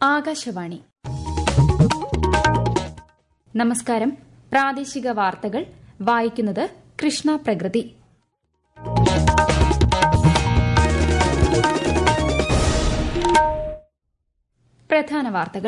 ആകാശവാണി നമസ്കാരം പ്രാദേശിക വാർത്തകൾ വായിക്കുന്നത് കൃഷ്ണ പ്രകൃതി പ്രധാന വാർത്തകൾ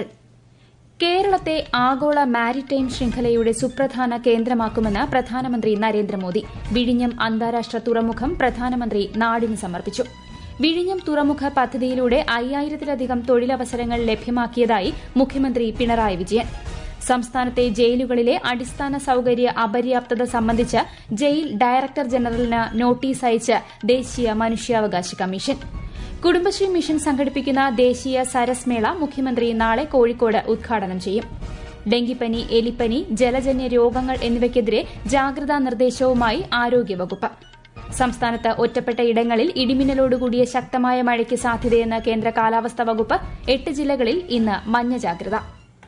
കേരളത്തെ ആഗോള മാരിടൈം ശൃംഖലയുടെ സുപ്രധാന കേന്ദ്രമാക്കുമെന്ന് പ്രധാനമന്ത്രി നരേന്ദ്രമോദി വിഴിഞ്ഞം അന്താരാഷ്ട്ര തുറമുഖം പ്രധാനമന്ത്രി നാടിന് സമർപ്പിച്ചു വിഴിഞ്ഞം തുറമുഖ പദ്ധതിയിലൂടെ അയ്യായിരത്തിലധികം തൊഴിലവസരങ്ങൾ ലഭ്യമാക്കിയതായി മുഖ്യമന്ത്രി പിണറായി വിജയൻ സംസ്ഥാനത്തെ ജയിലുകളിലെ അടിസ്ഥാന സൌകര്യ അപര്യാപ്തത സംബന്ധിച്ച് ജയിൽ ഡയറക്ടർ ജനറലിന് നോട്ടീസ് അയച്ച് ദേശീയ മനുഷ്യാവകാശ കമ്മീഷൻ കുടുംബശ്രീ മിഷൻ സംഘടിപ്പിക്കുന്ന ദേശീയ സരസ് മേള മുഖ്യമന്ത്രി നാളെ കോഴിക്കോട് ഉദ്ഘാടനം ചെയ്യും ഡെങ്കിപ്പനി എലിപ്പനി ജലജന്യ രോഗങ്ങൾ എന്നിവയ്ക്കെതിരെ ജാഗ്രതാ നിർദ്ദേശവുമായി ആരോഗ്യവകുപ്പ് സംസ്ഥാനത്ത് ഒറ്റപ്പെട്ട ഇടങ്ങളിൽ ഇടിമിന്നലോടുകൂടിയ ശക്തമായ മഴയ്ക്ക് സാധ്യതയെന്ന് കേന്ദ്ര കാലാവസ്ഥാ വകുപ്പ് എട്ട് ജില്ലകളിൽ ഇന്ന് മഞ്ഞ ജാഗ്രത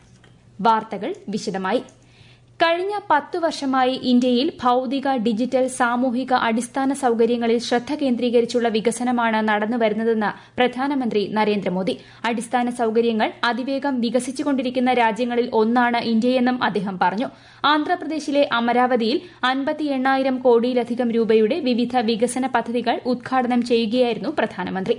വാർത്തകൾ വിശദമായി കഴിഞ്ഞ പത്തു വർഷമായി ഇന്ത്യയിൽ ഭൌതിക ഡിജിറ്റൽ സാമൂഹിക അടിസ്ഥാന സൌകര്യങ്ങളിൽ ശ്രദ്ധ കേന്ദ്രീകരിച്ചുള്ള വികസനമാണ് നടന്നുവരുന്നതെന്ന് പ്രധാനമന്ത്രി നരേന്ദ്രമോദി അടിസ്ഥാന സൌകര്യങ്ങൾ അതിവേഗം വികസിച്ചുകൊണ്ടിരിക്കുന്ന രാജ്യങ്ങളിൽ ഒന്നാണ് ഇന്ത്യയെന്നും അദ്ദേഹം പറഞ്ഞു ആന്ധ്രാപ്രദേശിലെ അമരാവതിയിൽ അൻപത്തി എണ്ണായിരം കോടിയിലധികം രൂപയുടെ വിവിധ വികസന പദ്ധതികൾ ഉദ്ഘാടനം ചെയ്യുകയായിരുന്നു പ്രധാനമന്ത്രി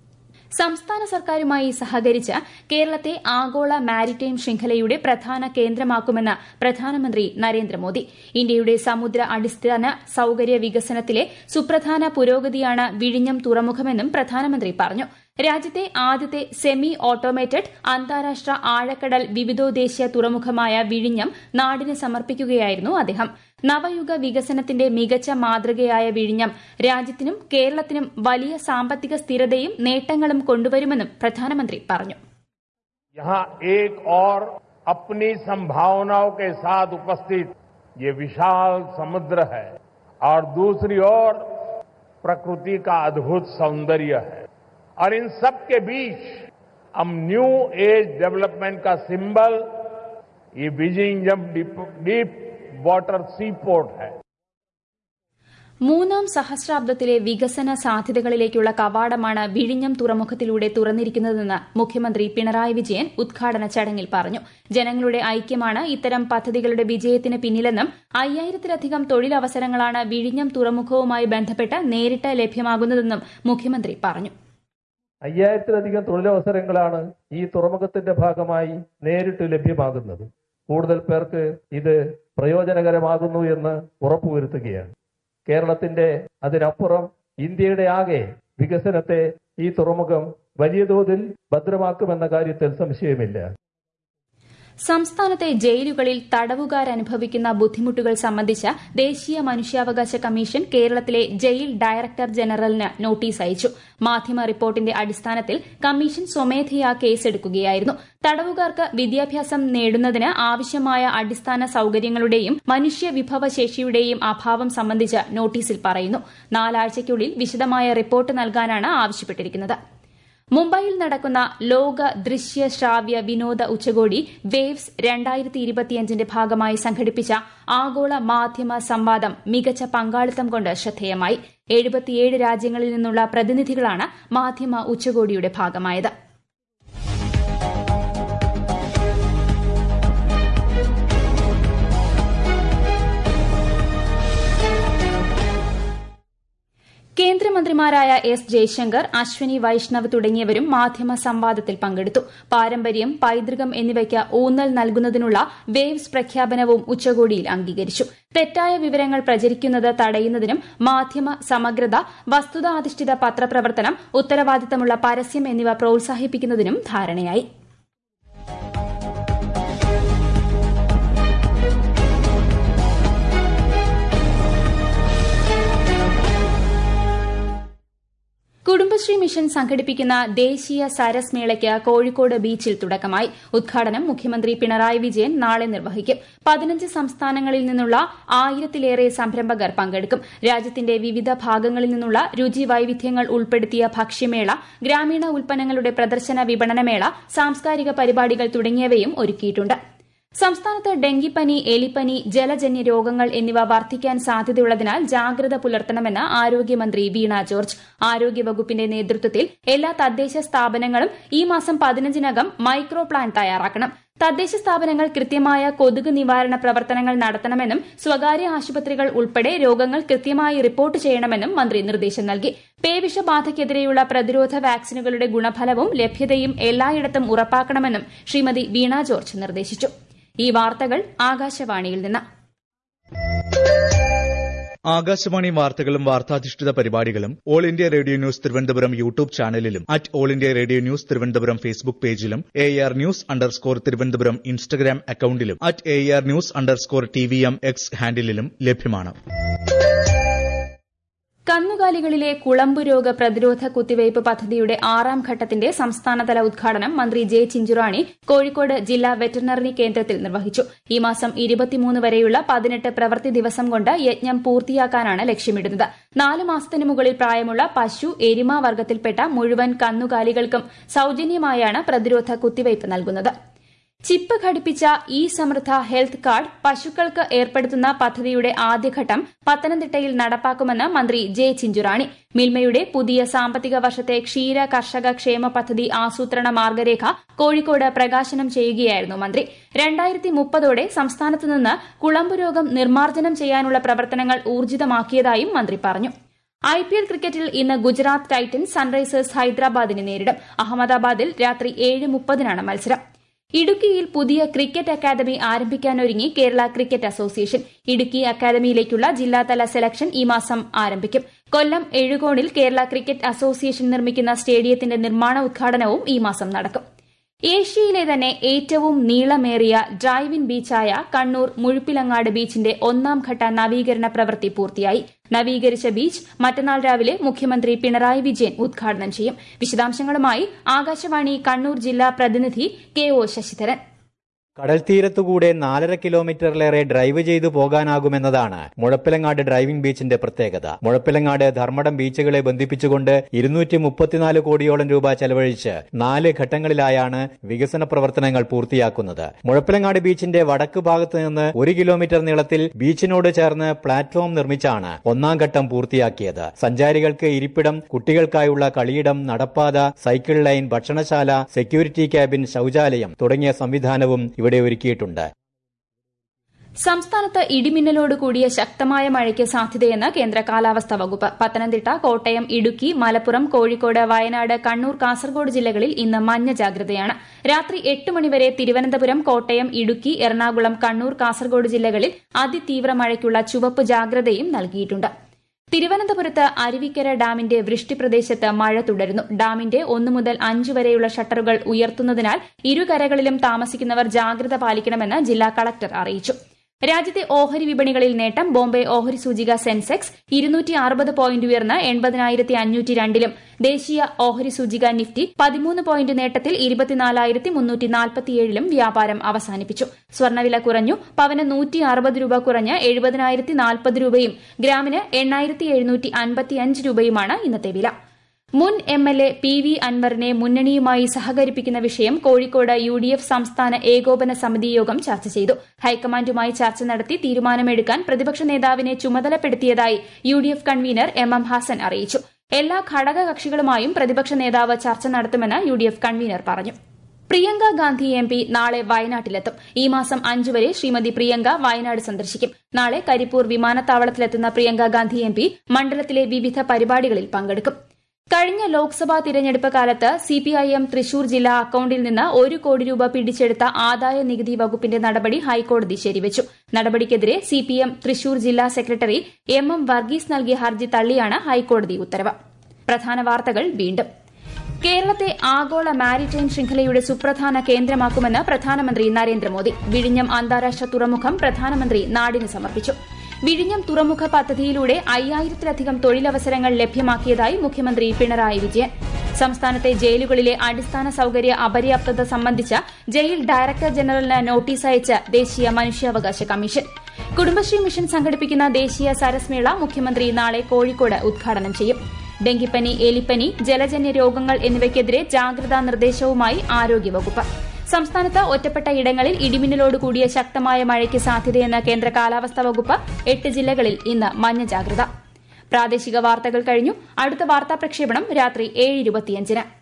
സംസ്ഥാന സർക്കാരുമായി സഹകരിച്ച് കേരളത്തെ ആഗോള മാരിടൈം ശൃംഖലയുടെ പ്രധാന കേന്ദ്രമാക്കുമെന്ന് പ്രധാനമന്ത്രി നരേന്ദ്രമോദി ഇന്ത്യയുടെ സമുദ്ര അടിസ്ഥാന സൌകര്യ വികസനത്തിലെ സുപ്രധാന പുരോഗതിയാണ് വിഴിഞ്ഞം തുറമുഖമെന്നും പ്രധാനമന്ത്രി പറഞ്ഞു രാജ്യത്തെ ആദ്യത്തെ സെമി ഓട്ടോമേറ്റഡ് അന്താരാഷ്ട്ര ആഴക്കടൽ വിവിധോദ്ദേശീയ തുറമുഖമായ വിഴിഞ്ഞം നാടിന് സമർപ്പിക്കുകയായിരുന്നു അദ്ദേഹം നവയുഗ വികസനത്തിന്റെ മികച്ച മാതൃകയായ വിഴിഞ്ഞം രാജ്യത്തിനും കേരളത്തിനും വലിയ സാമ്പത്തിക സ്ഥിരതയും നേട്ടങ്ങളും കൊണ്ടുവരുമെന്നും പ്രധാനമന്ത്രി പറഞ്ഞു यहाँ एक और अपनी संभावनाओं के साथ उपस्थित ये विशाल समुद्र है और दूसरी ओर प्रकृति का अद्भुत सौंदर्य है और इन सब के बीच हम न्यू एज डेवलपमेंट का सिंबल ये Vizhinjam deep, deep water seaport है മൂന്നാം സഹസ്രാബ്ദത്തിലെ വികസന സാധ്യതകളിലേക്കുള്ള കവാടമാണ് വിഴിഞ്ഞം തുറമുഖത്തിലൂടെ തുറന്നിരിക്കുന്നതെന്ന് മുഖ്യമന്ത്രി പിണറായി വിജയൻ ഉദ്ഘാടന ചടങ്ങിൽ പറഞ്ഞു ജനങ്ങളുടെ ഐക്യമാണ് ഇത്തരം പദ്ധതികളുടെ വിജയത്തിന് പിന്നിലെന്നും അയ്യായിരത്തിലധികം തൊഴിലവസരങ്ങളാണ് വിഴിഞ്ഞം തുറമുഖവുമായി ബന്ധപ്പെട്ട് നേരിട്ട് ലഭ്യമാകുന്നതെന്നും മുഖ്യമന്ത്രി പറഞ്ഞു അയ്യായിരത്തിലധികം തൊഴിലവസരങ്ങളാണ് ഈ തുറമുഖത്തിന്റെ ഭാഗമായി നേരിട്ട് ലഭ്യമാകുന്നത് കൂടുതൽ പേർക്ക് ഇത് പ്രയോജനകരമാകുന്നു എന്ന് ഉറപ്പുവരുത്തുകയാണ് കേരളത്തിന്റെ അതിനപ്പുറം ഇന്ത്യയുടെ ആകെ വികസനത്തെ ഈ തുറമുഖം വലിയ തോതിൽ ഭദ്രമാക്കുമെന്ന കാര്യത്തിൽ സംശയമില്ല സംസ്ഥാനത്തെ ജയിലുകളിൽ തടവുകാർ അനുഭവിക്കുന്ന ബുദ്ധിമുട്ടുകൾ സംബന്ധിച്ച് ദേശീയ മനുഷ്യാവകാശ കമ്മീഷൻ കേരളത്തിലെ ജയിൽ ഡയറക്ടർ ജനറലിന് നോട്ടീസ് അയച്ചു മാധ്യമ റിപ്പോർട്ടിന്റെ അടിസ്ഥാനത്തിൽ കമ്മീഷൻ സ്വമേധയാ കേസെടുക്കുകയായിരുന്നു തടവുകാർക്ക് വിദ്യാഭ്യാസം നേടുന്നതിന് ആവശ്യമായ അടിസ്ഥാന സൌകര്യങ്ങളുടെയും മനുഷ്യ വിഭവശേഷിയുടെയും അഭാവം സംബന്ധിച്ച് നോട്ടീസിൽ പറയുന്നു നാലാഴ്ചയ്ക്കുള്ളിൽ വിശദമായ റിപ്പോർട്ട് നൽകാനാണ് ആവശ്യപ്പെട്ടിരിക്കുന്നത് മുംബൈയിൽ നടക്കുന്ന ലോക ദൃശ്യ ശ്രാവ്യ വിനോദ ഉച്ചകോടി വേവ്സ് രണ്ടായിരത്തി ഇരുപത്തിയഞ്ചിന്റെ ഭാഗമായി സംഘടിപ്പിച്ച ആഗോള മാധ്യമ സംവാദം മികച്ച പങ്കാളിത്തം കൊണ്ട് ശ്രദ്ധേയമായി എഴുപത്തിയേഴ് രാജ്യങ്ങളിൽ നിന്നുള്ള പ്രതിനിധികളാണ് മാധ്യമ ഉച്ചകോടിയുടെ ഭാഗമായത് കേന്ദ്രമന്ത്രിമാരായ എസ് ജയശങ്കർ അശ്വനി വൈഷ്ണവ് തുടങ്ങിയവരും മാധ്യമ സംവാദത്തിൽ പങ്കെടുത്തു പാരമ്പര്യം പൈതൃകം എന്നിവയ്ക്ക് ഊന്നൽ നൽകുന്നതിനുള്ള വേവ്സ് പ്രഖ്യാപനവും ഉച്ചകോടിയിൽ അംഗീകരിച്ചു തെറ്റായ വിവരങ്ങൾ പ്രചരിക്കുന്നത് തടയുന്നതിനും മാധ്യമ സമഗ്രത വസ്തുതാധിഷ്ഠിത പത്രപ്രവർത്തനം ഉത്തരവാദിത്തമുള്ള പരസ്യം എന്നിവ പ്രോത്സാഹിപ്പിക്കുന്നതിനും ധാരണയായി കുടുംബശ്രീ മിഷൻ സംഘടിപ്പിക്കുന്ന ദേശീയ സരസ് മേളയ്ക്ക് കോഴിക്കോട് ബീച്ചിൽ തുടക്കമായി ഉദ്ഘാടനം മുഖ്യമന്ത്രി പിണറായി വിജയൻ നാളെ നിർവഹിക്കും പതിനഞ്ച് സംസ്ഥാനങ്ങളിൽ നിന്നുള്ള ആയിരത്തിലേറെ സംരംഭകർ പങ്കെടുക്കും രാജ്യത്തിന്റെ വിവിധ ഭാഗങ്ങളിൽ നിന്നുള്ള രുചി വൈവിധ്യങ്ങൾ ഉൾപ്പെടുത്തിയ ഭക്ഷ്യമേള ഗ്രാമീണ ഉൽപ്പന്നങ്ങളുടെ പ്രദർശന വിപണനമേള സാംസ്കാരിക പരിപാടികൾ തുടങ്ങിയവയും ഒരുക്കിയിട്ടുണ്ട് സംസ്ഥാനത്ത് ഡെങ്കിപ്പനി എലിപ്പനി ജലജന്യ രോഗങ്ങൾ എന്നിവ വർദ്ധിക്കാൻ സാധ്യതയുള്ളതിനാൽ ജാഗ്രത പുലർത്തണമെന്ന് ആരോഗ്യമന്ത്രി വീണ ജോർജ് ആരോഗ്യവകുപ്പിന്റെ നേതൃത്വത്തിൽ എല്ലാ തദ്ദേശ സ്ഥാപനങ്ങളും ഈ മാസം പതിനഞ്ചിനകം മൈക്രോ പ്ലാൻ തയ്യാറാക്കണം തദ്ദേശ സ്ഥാപനങ്ങൾ കൃത്യമായ കൊതുക് നിവാരണ പ്രവർത്തനങ്ങൾ നടത്തണമെന്നും സ്വകാര്യ ആശുപത്രികൾ ഉൾപ്പെടെ രോഗങ്ങൾ കൃത്യമായി റിപ്പോർട്ട് ചെയ്യണമെന്നും മന്ത്രി നിർദ്ദേശം നൽകി പേവിഷബാധയ്ക്കെതിരെയുള്ള പ്രതിരോധ വാക്സിനുകളുടെ ഗുണഫലവും ലഭ്യതയും എല്ലായിടത്തും ഉറപ്പാക്കണമെന്നും ശ്രീമതി വീണ ജോർജ് നിർദ്ദേശിച്ചു ഈ വാർത്തകൾ ആകാശവാണിയിൽ നിന്ന് ആകാശവാണി വാർത്തകളും വാർത്താധിഷ്ഠിത പരിപാടികളും All India Radio News Thiruvananthapuram YouTube ചാനലിലും at All India Radio News Thiruvananthapuram Facebook പേജിലും A R news underscore Thiruvananthapuram Instagram അക്കൌണ്ടിലും at A R news underscore T V M X ഹാൻഡിലും ലഭ്യമാണ് കന്നുകാലികളിലെ കുളമ്പു രോഗ പ്രതിരോധ കുത്തിവയ്പ് പദ്ധതിയുടെ ആറാം ഘട്ടത്തിന്റെ സംസ്ഥാനതല ഉദ്ഘാടനം മന്ത്രി ജെ ചിഞ്ചുറാണി കോഴിക്കോട് ജില്ലാ വെറ്ററിനറി കേന്ദ്രത്തിൽ നിർവഹിച്ചു ഈ മാസം ഇരുപത്തിമൂന്ന് വരെയുള്ള പതിനെട്ട് പ്രവൃത്തി ദിവസം കൊണ്ട് യജ്ഞം പൂർത്തിയാക്കാനാണ് ലക്ഷ്യമിടുന്നത് നാല് മാസത്തിന് മുകളിൽ പ്രായമുള്ള പശു എരുമ വർഗ്ഗത്തിൽപ്പെട്ട മുഴുവൻ കന്നുകാലികൾക്കും സൌജന്യമായാണ് പ്രതിരോധ കുത്തിവയ്പ് നൽകുന്നത് ചിപ്പ് ഘടിപ്പിച്ച ഇ സമൃദ്ധ ഹെൽത്ത് കാർഡ് പശുക്കൾക്ക് ഏർപ്പെടുത്തുന്ന പദ്ധതിയുടെ ആദ്യഘട്ടം പത്തനംതിട്ടയിൽ നടപ്പാക്കുമെന്ന് മന്ത്രി ജെ ചിഞ്ചുറാണി മിൽമയുടെ പുതിയ സാമ്പത്തിക വർഷത്തെ ക്ഷീര കർഷക ക്ഷേമ പദ്ധതി ആസൂത്രണ മാർഗരേഖ കോഴിക്കോട് പ്രകാശനം ചെയ്യുകയായിരുന്നു മന്ത്രി രണ്ടായിരത്തി മുപ്പതോടെ സംസ്ഥാനത്ത് നിന്ന് കുളമ്പ് രോഗം നിർമ്മാർജ്ജനം ചെയ്യാനുള്ള പ്രവർത്തനങ്ങൾ ഊർജിതമാക്കിയതായും മന്ത്രി പറഞ്ഞു ഐ പി എൽ ക്രിക്കറ്റിൽ ഇന്ന് ഗുജറാത്ത് ടൈറ്റൻസ് സൺറൈസേഴ്സ് ഹൈദരാബാദിനെ നേരിടും അഹമ്മദാബാദിൽ രാത്രി ഏഴ് മുപ്പതിനാണ് മത്സരം ഇടുക്കിയിൽ പുതിയ ക്രിക്കറ്റ് അക്കാദമി ആരംഭിക്കാനൊരുങ്ങി കേരള ക്രിക്കറ്റ് അസോസിയേഷൻ ഇടുക്കി അക്കാദമിയിലേക്കുള്ള ജില്ലാതല സെലക്ഷൻ ഈ മാസം ആരംഭിക്കും കൊല്ലം എഴുകോണിൽ കേരള ക്രിക്കറ്റ് അസോസിയേഷൻ നിർമ്മിക്കുന്ന സ്റ്റേഡിയത്തിന്റെ നിർമ്മാണ ഉദ്ഘാടനവും ഈ മാസം നടക്കും ഏഷ്യയിലെ തന്നെ ഏറ്റവും നീളമേറിയ ഡ്രൈവിൻ ബീച്ചായ കണ്ണൂർ മുഴുപ്പിലങ്ങാട് ബീച്ചിന്റെ ഒന്നാം ഘട്ട നവീകരണ പ്രവൃത്തി പൂർത്തിയായി നവീകരിച്ച ബീച്ച് മറ്റന്നാൾ രാവിലെ മുഖ്യമന്ത്രി പിണറായി വിജയൻ ഉദ്ഘാടനം ചെയ്യും വിശദാംശങ്ങളുമായി ആകാശവാണി കണ്ണൂർ ജില്ലാ പ്രതിനിധി കെ ഒ ശശിധരൻ കടൽത്തീരത്തുകൂടെ നാലര കിലോമീറ്ററിലേറെ ഡ്രൈവ് ചെയ്തു പോകാനാകുമെന്നതാണ് മുഴപ്പിലങ്ങാട് ഡ്രൈവിംഗ് ബീച്ചിന്റെ പ്രത്യേകത മുഴപ്പിലങ്ങാട് ധർമ്മടം ബീച്ചുകളെ ബന്ധിപ്പിച്ചുകൊണ്ട് ഇരുന്നൂറ്റി മുപ്പത്തിനാല് കോടിയോളം രൂപ ചെലവഴിച്ച് നാല് ഘട്ടങ്ങളിലായാണ് വികസന പ്രവർത്തനങ്ങൾ പൂർത്തിയാക്കുന്നത് മുഴപ്പിലങ്ങാട് ബീച്ചിന്റെ വടക്ക് ഭാഗത്ത് നിന്ന് ഒരു കിലോമീറ്റർ നീളത്തിൽ ബീച്ചിനോട് ചേർന്ന് പ്ലാറ്റ്ഫോം നിർമ്മിച്ചാണ് ഒന്നാം ഘട്ടം പൂർത്തിയാക്കിയത് സഞ്ചാരികൾക്ക് ഇരിപ്പിടം കുട്ടികൾക്കായുള്ള കളിയിടം നടപ്പാത സൈക്കിൾ ലൈൻ ഭക്ഷണശാല സെക്യൂരിറ്റി ക്യാബിൻ ശൌചാലയം തുടങ്ങിയ സംവിധാനവും ഇവിടെ ഒരുക്കിയിട്ടുണ്ട് സംസ്ഥാനത്ത് ഇടിമിന്നലോട് കൂടിയ ശക്തമായ മഴയ്ക്ക് സാധ്യതയെന്ന് കേന്ദ്ര കാലാവസ്ഥാ വകുപ്പ് പത്തനംതിട്ട കോട്ടയം ഇടുക്കി മലപ്പുറം കോഴിക്കോട് വയനാട് കണ്ണൂർ കാസർഗോഡ് ജില്ലകളിൽ ഇന്ന് മഞ്ഞ ജാഗ്രതയാണ് രാത്രി എട്ട് മണിവരെ തിരുവനന്തപുരം കോട്ടയം ഇടുക്കി എറണാകുളം കണ്ണൂർ കാസർഗോഡ് ജില്ലകളിൽ അതിതീവ്ര മഴയ്ക്കുള്ള ചുവപ്പ് ജാഗ്രതയും നൽകിയിട്ടുണ്ട് തിരുവനന്തപുരത്ത് അരുവിക്കര ഡാമിന്റെ വൃഷ്ടിപ്രദേശത്ത് മഴ തുടരുന്നു ഡാമിന്റെ ഒന്നു മുതൽ അഞ്ച് വരെയുള്ള ഷട്ടറുകൾ ഉയർത്തുന്നതിനാൽ ഇരുകരകളിലും താമസിക്കുന്നവർ ജാഗ്രത പാലിക്കണമെന്ന് ജില്ലാ കളക്ടർ അറിയിച്ചു രാജ്യത്തെ ഓഹരി വിപണികളിൽ നേട്ടം ബോംബെ ഓഹരി സൂചിക സെൻസെക്സ് ഇരുന്നൂറ്റി അറുപത് പോയിന്റ് ഉയർന്ന് എൺപതിനായിരത്തി അഞ്ഞൂറ്റി രണ്ടിലും ദേശീയ ഓഹരി സൂചിക നിഫ്റ്റി പതിമൂന്ന് പോയിന്റ് നേട്ടത്തിൽ ഇരുപത്തിനാലായിരത്തി മുന്നൂറ്റി നാൽപ്പത്തിയേഴിലും വ്യാപാരം അവസാനിപ്പിച്ചു സ്വർണ്ണവില കുറഞ്ഞു പവന് നൂറ്റി അറുപത് രൂപ കുറഞ്ഞ് എഴുപതിനായിരത്തി നാൽപ്പത് രൂപയും ഗ്രാമിന് എണ്ണായിരത്തി എഴുന്നൂറ്റി അൻപത്തിയഞ്ച് രൂപയുമാണ് ഇന്നത്തെ വില മുൻ M L A P V അൻവറിനെ മുന്നണിയുമായി സഹകരിപ്പിക്കുന്ന വിഷയം കോഴിക്കോട് യു ഡി എഫ് സംസ്ഥാന ഏകോപന സമിതി യോഗം ചർച്ച ചെയ്തു ഹൈക്കമാൻഡുമായി ചർച്ച നടത്തി തീരുമാനമെടുക്കാൻ പ്രതിപക്ഷ നേതാവിനെ ചുമതലപ്പെടുത്തിയതായി U D F convener M M Hassan അറിയിച്ചു എല്ലാ ഘടകകക്ഷികളുമായും പ്രതിപക്ഷ നേതാവ് ചർച്ച നടത്തുമെന്ന് യു ഡി എഫ് കൺവീനർ പറഞ്ഞു പ്രിയങ്ക ഗാന്ധി എം പി നാളെ വയനാട്ടിലെത്തും ഈ മാസം അഞ്ചു വരെ ശ്രീമതി പ്രിയങ്ക വയനാട് സന്ദർശിക്കും നാളെ കരിപ്പൂർ വിമാനത്താവളത്തിലെത്തുന്ന പ്രിയങ്ക ഗാന്ധി എം പി മണ്ഡലത്തിലെ വിവിധ പരിപാടികളിൽ പങ്കെടുക്കും കഴിഞ്ഞ ലോക്സഭാ തിരഞ്ഞെടുപ്പ് കാലത്ത് സിപിഐഎം തൃശൂർ ജില്ലാ അക്കൌണ്ടിൽ നിന്ന് ഒരു കോടി രൂപ പിടിച്ചെടുത്ത ആദായ നികുതി വകുപ്പിന്റെ നടപടി ഹൈക്കോടതി ശരിവച്ചു നടപടിക്കെതിരെ സിപിഎം തൃശൂർ ജില്ലാ സെക്രട്ടറി എം എം വർഗീസ് നൽകിയ ഹർജി തള്ളിയാണ് ഹൈക്കോടതി ഉത്തരവ് പ്രധാന വാർത്തകൾ വീണ്ടും കേരളത്തെ ആഗോള മാരിടൈം ശൃംഖലയുടെ സുപ്രധാന കേന്ദ്രമാക്കുമെന്ന് പ്രധാനമന്ത്രി നരേന്ദ്രമോദി വിഴിഞ്ഞം അന്താരാഷ്ട്ര തുറമുഖം പ്രധാനമന്ത്രി നാടിന് സമർപ്പിച്ചു വിഴിഞ്ഞം തുറമുഖ പദ്ധതിയിലൂടെ അയ്യായിരത്തിലധികം തൊഴിലവസരങ്ങൾ ലഭ്യമാക്കിയതായി മുഖ്യമന്ത്രി പിണറായി വിജയൻ സംസ്ഥാനത്തെ ജയിലുകളിലെ അടിസ്ഥാന സൌകര്യ അപര്യാപ്തത സംബന്ധിച്ച ജയിൽ ഡയറക്ടർ ജനറലിന് നോട്ടീസ് അയച്ച് ദേശീയ മനുഷ്യാവകാശ കമ്മീഷൻ കുടുംബശ്രീ മിഷൻ സംഘടിപ്പിക്കുന്ന ദേശീയ സരസ്മേള മുഖ്യമന്ത്രി നാളെ കോഴിക്കോട് ഉദ്ഘാടനം ചെയ്യും ഡെങ്കിപ്പനി എലിപ്പനി ജലജന്യ രോഗങ്ങൾ എന്നിവയ്ക്കെതിരെ ജാഗ്രതാ നിർദ്ദേശവുമായി ആരോഗ്യവകുപ്പ് സംസ്ഥാനത്ത് ഒറ്റപ്പെട്ട ഇടങ്ങളിൽ ഇടിമിന്നലോട് കൂടിയ ശക്തമായ മഴയ്ക്ക് സാധ്യതയെന്ന് കേന്ദ്ര കാലാവസ്ഥാ വകുപ്പ് എട്ട് ജില്ലകളിൽ ഇന്ന് മഞ്ഞ ജാഗ്രത പ്രാദേശിക വാർത്തകൾ കഴിഞ്ഞു അടുത്ത വാർത്താ പ്രക്ഷേപണം രാത്രി ഏഴ് ഇരുപത്തിയഞ്ചിന്